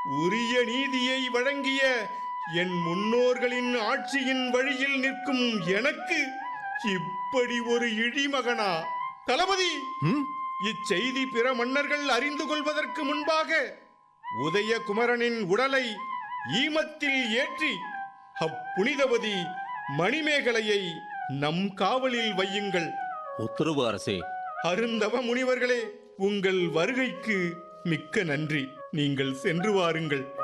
உரிய நீதியை வழங்கிய என் முன்னோர்களின் ஆட்சியின் வழியில் நிற்கும் எனக்கு இப்படி ஒரு இழிமகனா தளபதி ம்? இச்செய்தி பிற மன்னர்கள் அறிந்து கொள்வதற்கு முன்பாக உதயகுமரனின் உடலை ஈமத்தில் ஏற்றி அப்புனிதவதி மணிமேகலையை நம் காவலில் வையுங்கள் உத்தரவு அரசே அருந்தவ முனிவர்களே உங்கள் வருகைக்கு மிக்க நன்றி நீங்கள் சென்று வாருங்கள்